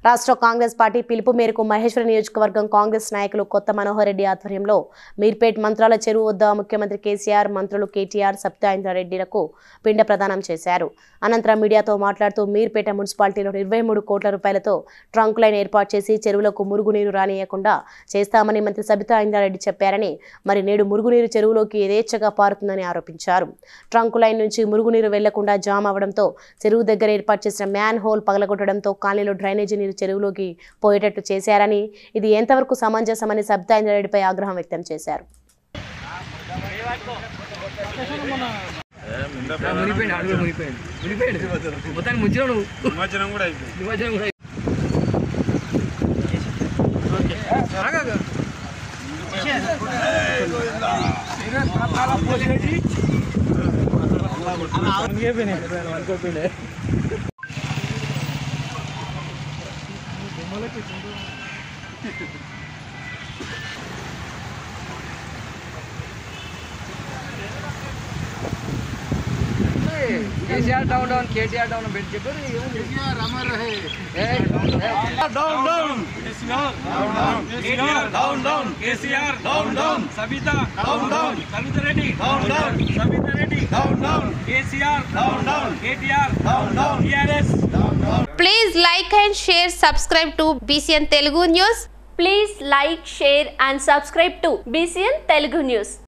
రాష్ట్ర కాంగ్రెస్ పార్టీ పిలుపు మేరకు మహేశ్వర నియోజకవర్గం కాంగ్రెస్ నాయకులు కొత్త మనోహర్ రెడ్డి ఆధ్వర్యంలో మీర్పేట్ మంత్రాల చెరువు వద్ద ముఖ్యమంత్రి కేసీఆర్ మంత్రులు కేటీఆర్ సత్యేంద్రారెడ్డిలకు పిండ ప్రదానం చేశారు అనంతరం మీడియాతో మాట్లాడుతూ మీర్పేట మున్సిపాలిటీలో ఇరవై మూడు కోట్ల రూపాయలతో ట్రంక్ లైన్ ఏర్పాటు చేసి చెరువులకు మురుగునీరు రానియకుండా చేస్తామని మంత్రి సబితా ఇంద్రారెడ్డి చెప్పారని మరి నేడు మురుగునీరు చెరువులోకి యథేచ్ఛగా పారుతుందని ఆరోపించారు ట్రంక్ లైన్ నుంచి మురుగునీరు వెళ్లకుండా జామ్ అవడంతో చెరువు దగ్గర ఏర్పాటు చేసిన మ్యాన్ హోల్ పగలగొట్టడంతో కాలనీలో డ్రైనేజీ నీరు చెరువులోకి పోయేటట్టు చేశారని ఇది ఎంతవరకు సమంజసమని సబితా ఇంద్రారెడ్డిపై ఆగ్రహం వ్యక్తం చేశారు మునిపోయింది అడుగు మునిపోయింది మునిపోయింది మొత్తానికి ముంచిన నువ్వు నిమజ్జనం కూడా అయిపోయింది నిమజ్జనం కూడా KCR down down KTR down పెట్టి చెప్పారు down down KCR down down KCR down down Sabitha down down Sabitha Reddy down down Sabitha Reddy down down KCR down down KTR down down TRS Please like and share, subscribe to BCN Telugu News. Please like, share and subscribe to BCN Telugu News.